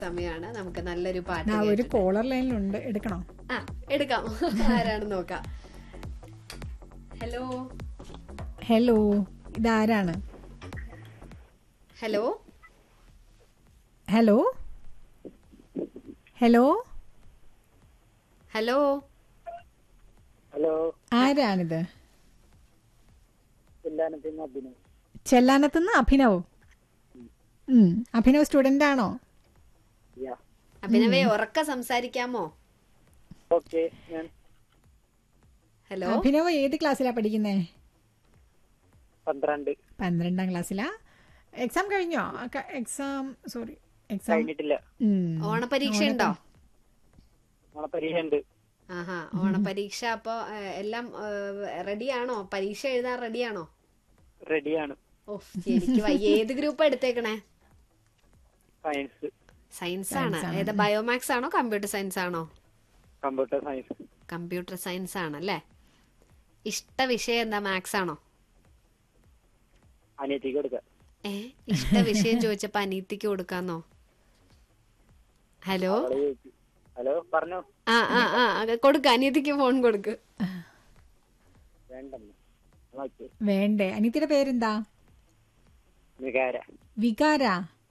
സമയമാണ് നമുക്ക് നല്ലൊരു പാട്ട് ആ ഒരു കേട്ടിട്ട്. കോളർ ലൈനിലുണ്ട് എടുക്കണോ ആ എടുക്കാം ആരാണെന്ന് നോക്കാം ഹലോ ഹലോ ഇതാരാണ് hello hello hello hello hello ആരാണിത് ചെല്ലാനത്തിന് അഭിനവ് ചെല്ലാനത്തുനിന്ന് അഭിനവ് ഉം, അഭിനവ് സ്റ്റുഡന്റ് ആണോ യാ അഭിനവേ ഉറക്ക സംസാരിക്കാമോ ഓക്കെ ഞാൻ ഹലോ അഭിനവ് ഏത് ക്ലാസ്സിലാ പഠിക്കുന്നേ പന്ത്രണ്ട് പന്ത്രണ്ടാം ക്ലാസ്സിലാ എക്സാം കഴിഞ്ഞോ എക്സാം സോറി എക്സാം കഴിഞ്ഞിട്ടില്ല ഓണപരീക്ഷ ഉണ്ടോ നമ്മളെ പരീക്ഷ ഉണ്ട് ആഹാ ഓണപരീക്ഷ അപ്പൊ ഏഹ്, എല്ലാം റെഡിയാണോ പരീക്ഷ എഴുതാൻ റെഡിയാണോ റെഡിയാണ് ഓ എനിക്ക് വയ്യ ഏത് ഗ്രൂപ്പ് എടുത്തേക്കണേ സയൻസ് സയൻസ് ആണ് ഏതാ ബയോമാക്സ് ആണോ കമ്പ്യൂട്ടർ സയൻസ് ആണോ കമ്പ്യൂട്ടർ സയൻസ് കമ്പ്യൂട്ടർ സയൻസ് ആണല്ലേ ഇഷ്ട വിഷയം എന്താ മാത്സ് ആണോ അനിയത്തിക്ക് കൊടുക്കാം ഏ ഇഷ്ട വിഷയം ചോദിച്ചപ്പോ അനീത്തിക്ക് കൊടുക്കാന്നോ ഹലോ അവള് ചോദിച്ചു ഹലോ പറഞ്ഞോ ആ ആ ആ അത് കൊടുക്ക അനിയത്തിക്ക് ഫോൺ കൊടുക്ക് വേണ്ടെന്ന് ഓക്കെ വേണ്ടേ അനിയത്തിയുടെ പേരെന്താ വികാര വികാര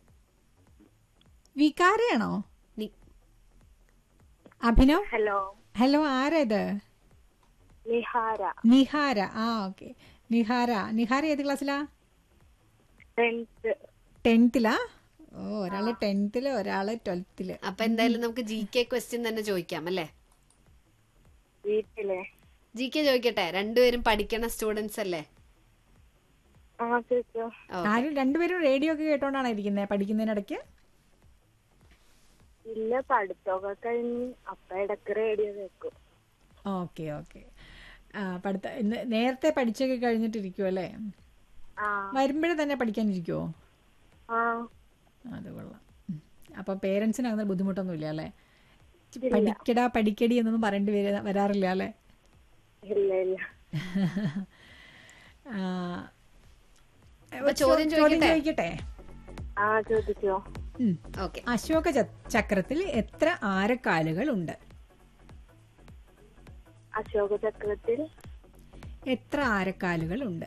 വികാരയാണോ നി- അഭിനവ് ഹലോ ഹലോ ആരാ ഇത് നിഹാര നിഹാര ആ ഓക്കെ നിഹാര നിഹാര ഏത് ക്ലാസ്സിലാ ടെൻത്ത് ടെൻത്തിലാ ഓ ഒരാള് ടെൻത്തില് ഒരാള് ട്വൽത്തില് അപ്പൊ എന്തായാലും നമുക്ക് ജി കെ ക്വസ്റ്റ്യൻ തന്നെ ചോദിക്കാം അല്ലേ വീട്ടിലെ ജി കെ ചോദിക്കട്ടെ രണ്ടുപേരും പഠിക്കണ സ്റ്റുഡൻസ് അല്ലേ ആ ചോദിച്ചോ ഓ, ആരും രണ്ടുപേരും റേഡിയോ ഒക്കെ കേട്ടോണ്ടാണ് ഇരിക്കുന്നത് പഠിക്കുന്നതിനിടയ്ക്ക് ഇല്ല പഠിത്തമൊക്കെ കഴിഞ്ഞ് അപ്പ ഇടക്ക് റേഡിയോ കേൾക്കും ഓക്കെ ഓക്കെ ആ പഠിത്ത ഇന്ന് നേരത്തെ പഠിച്ചൊക്കെ കഴിഞ്ഞിട്ടിരിക്കുമോ അല്ലേ ആ വരുമ്പോഴേ തന്നെ പഠിക്കാനിരിക്കുമോ ആ അത് കൊള്ളാം ഉം. അപ്പൊ പേരൻസിന് അങ്ങനെ ബുദ്ധിമുട്ടൊന്നുമില്ല അല്ലേ പഠിക്കടാ പഠിക്കടി എന്നൊന്നും പറയേണ്ടി വര- വരാറില്ല അല്ലേ ഇല്ല ഇല്ല ആ, അപ്പൊ ചോദ്യം ചോ- ചോദ്യം ചോദിക്കട്ടെ? ചോദിക്കട്ടെ ആ ചോദിച്ചോ ഉം. ഓക്കെ അശോക ച- ചക്രത്തിൽ എത്ര ആരക്കാലുകൾ ഉണ്ട് അശോക ചക്രത്തിൽ എത്ര ആരക്കാലുകൾ ഉണ്ട്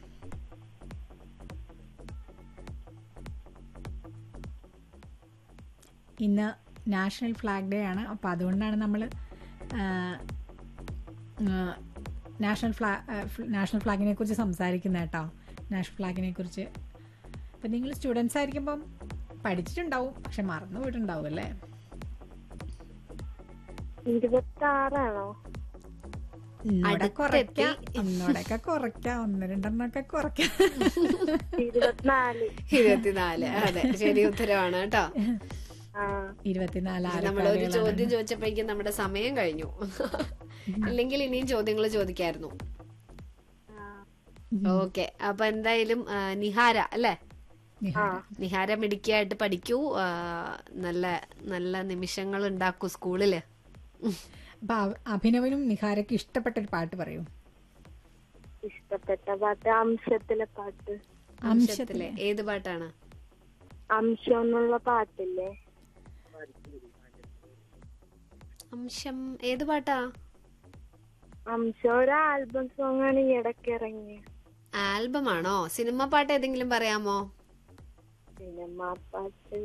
ഇന്ന് നാഷണൽ ഫ്ലാഗ് ഡേ ആണ് അപ്പോൾ അതുകൊണ്ടാണ് നമ്മൾ നാഷണൽ ഫ്ലാ നാഷണൽ ഫ്ലാഗിനെ കുറിച്ച് സംസാരിക്കുന്നത് കേട്ടോ നാഷണൽ ഫ്ലാഗിനെ കുറിച്ച് അപ്പം നിങ്ങൾ സ്റ്റുഡൻസ് ആയിരിക്കുമ്പം പഠിച്ചിട്ടുണ്ടാവും പക്ഷെ മറന്നു പോയിട്ടുണ്ടാവും അല്ലേ ഇരുപത്തി ആറാണോ ഇന്നോടെ അടുത്തെത്തി. കുറയ്ക്കാം ഇന്നോടൊക്കെ കുറയ്ക്കാം ഒന്ന് രണ്ടെണ്ണമൊക്കെ കുറയ്ക്കാം ഇരുപത്തിനാല് ഇരുപത്തിനാല് അതെ ശരി ഉത്തരവാണ് കേട്ടോ ആ ഇരുപത്തിനാല് നമ്മളൊരു ആരക്കാലുകളാണ്. ചോദ്യം ചോദിച്ചപ്പോഴേക്കും നമ്മുടെ സമയം കഴിഞ്ഞു ഇല്ലെങ്കിൽ ഇനിയും ചോദ്യങ്ങൾ ചോദിക്കായിരുന്നു ആ ഓക്കെ അപ്പൊ എന്തായാലും ആ, നിഹാര അല്ലേ നിഹാര. നിഹാര മിടുക്കിയായിട്ട് പഠിക്കൂ ആ, നല്ല നല്ല നിമിഷങ്ങൾ ഉണ്ടാക്കൂ സ്കൂളില് അപ്പൊ അഭ- അഭിനവനും നിഹാരയ്ക്ക് ഇഷ്ടപ്പെട്ട ഒരു പാട്ട് പറയൂ ഇഷ്ടപ്പെട്ട പാട്ട് അംശത്തിലെ പാട്ട് അംശത്തിലെ ഏത് പാട്ടാണ് അംശം എന്നുള്ള പാട്ടില്ലേ അംശം ഏത് പാട്ടാ അംശം ഒരു ആൽബം സോങ് ആണ് ഈ ഇടയ്ക്ക് ഇറങ്ങിയത് ആൽബം ആണോ സിനിമ പാട്ട് ഏതെങ്കിലും പറയാമോ സിനിമ പാട്ട്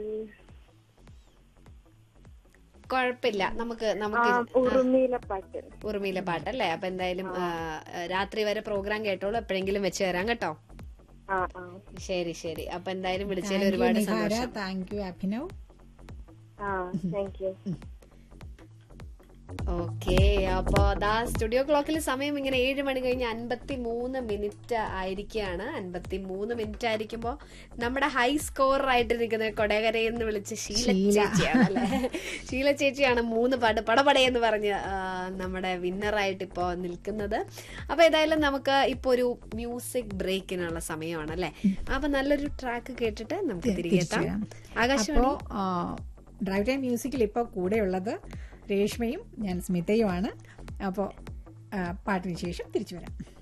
കുഴപ്പമില്ല നമുക്ക് ആ നമുക്ക് ഉറുമിയിലെ പാട്ട് ഉറുമിയിലെ പാട്ടല്ലേ അപ്പൊ എന്തായാലും ആ, രാത്രി വരെ പ്രോഗ്രാം കേട്ടോളൂ എപ്പോഴെങ്കിലും വെച്ച് തരാം കേട്ടോ ആ ആ ശരി ശരി അപ്പൊ എന്തായാലും വിളിച്ചതിൽ Thank you, ഒരുപാട് നിഹാര സന്തോഷം താങ്ക് യു അഭിനവ് ആ താങ്ക് യു ഓക്കെ അപ്പൊ ദാ സ്റ്റുഡിയോ ക്ലോക്കിൽ സമയം ഇങ്ങനെ ഏഴ് മണി കഴിഞ്ഞ് അൻപത്തി മൂന്ന് മിനിറ്റ് ആയിരിക്കുകയാണ് അൻപത്തി മൂന്ന് മിനിറ്റ് ആയിരിക്കുമ്പോ നമ്മുടെ ഹൈ സ്കോർ ആയിട്ട് നിൽക്കുന്ന കൊടകരയിൽ നിന്ന് വിളിച്ച ശീല ശീല. ചേച്ചിയാണ് അല്ലെ ശീല ചേച്ചിയാണ് മൂന്ന് പാട്ട് പടപടയെന്ന് പറഞ്ഞ് ആ, നമ്മുടെ വിന്നറായിട്ട് ഇപ്പോ നിൽക്കുന്നത് അപ്പൊ ഏതായാലും നമുക്ക് ഇപ്പൊ ഒരു മ്യൂസിക് ബ്രേക്കിനുള്ള സമയമാണ് അല്ലെ അപ്പൊ നല്ലൊരു ട്രാക്ക് കേട്ടിട്ട് നമുക്ക് തിരികെ എത്താം വരാം. ആകാശവാണി അപ്പോ ഡ്രൈവ് ടൈം മ്യൂസിക്കിൽ ഇപ്പോൾ കൂടെയുള്ളത് രേഷ്മയും ഞാൻ സ്മിതയുമാണ് അപ്പോൾ പാട്ടിന് ശേഷം തിരിച്ചു വരാം